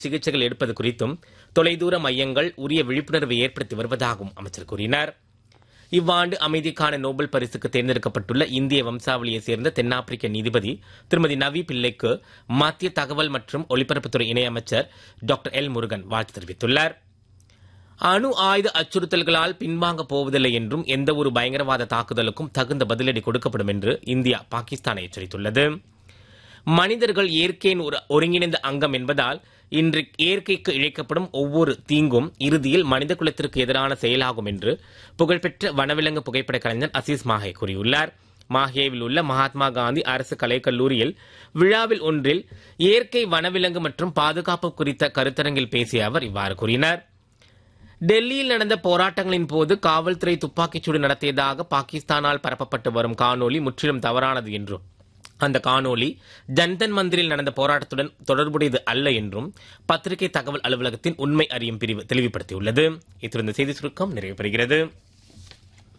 சிகிச்சைகள் எடுப்பது குறித்தும் தொலைதூர மையங்கள் உரிய விழிப்புணர்வை ஏற்படுத்தி வருவதாகவும் அமைச்சர் கூறினார் இவ்வாண்டு அமைதிக்கான நோபல் பரிசுக்கு தேர்ந்தெடுக்கப்பட்டுள்ள இந்திய வம்சாவளியைச் சேர்ந்த தென்னாப்பிரிக்க நீதிபதி திருமதி நவி பிள்ளைக்கு மத்திய தகவல் மற்றும் ஒலிபரப்புத்துறை இணையமைச்சர் டாக்டர் எல் முருகன் வாழ்த்து தெரிவித்துள்ளார் அணு ஆயுத அச்சுறுத்தல்களால் பின்வாங்க போவதில்லை என்றும் எந்த ஒரு பயங்கரவாத தாக்குதலுக்கும் தகுந்த பதிலடி கொடுக்கப்படும் என்று இந்தியா பாகிஸ்தானை எச்சரித்துள்ளது மனிதர்கள் இயற்கையின் ஒரு ஒருங்கிணைந்த அங்கம் என்பதால் இன்று இயற்கைக்கு இழைக்கப்படும் ஒவ்வொரு தீங்கும் இறுதியில் மனித குலத்திற்கு எதிரான செயலாகும் என்று புகழ்பெற்ற வனவிலங்கு புகைப்பட கலைஞர் அசீஸ் மாஹே கூறியுள்ளார் மாஹேவில் உள்ள மகாத்மா காந்தி அரசு கலைக்கல்லூரியில் விழாவில் ஒன்றில் இயற்கை வனவிலங்கு மற்றும் பாதுகாப்பு குறித்த கருத்தரங்கில் பேசிய அவர் இவ்வாறு கூறினார் டெல்லியில் நடந்த போராட்டங்களின் போது காவல்துறை துப்பாக்கிச்சூடு நடத்தியதாக பாகிஸ்தானால் பரப்பப்பட்டு வரும் காணொலி முற்றிலும் தவறானது என்றும் அந்த காணொலி ஜன்தன் மந்திரில் நடந்த போராட்டத்துடன் தொடர்புடையது அல்ல என்றும் பத்திரிகை தகவல் அலுவலகத்தின் உண்மை அறியும் பிரிவு தெளிவுபடுத்தியுள்ளது இத்துடன் இந்த செய்தி சுருக்கம் நிறைவு பெறுகிறது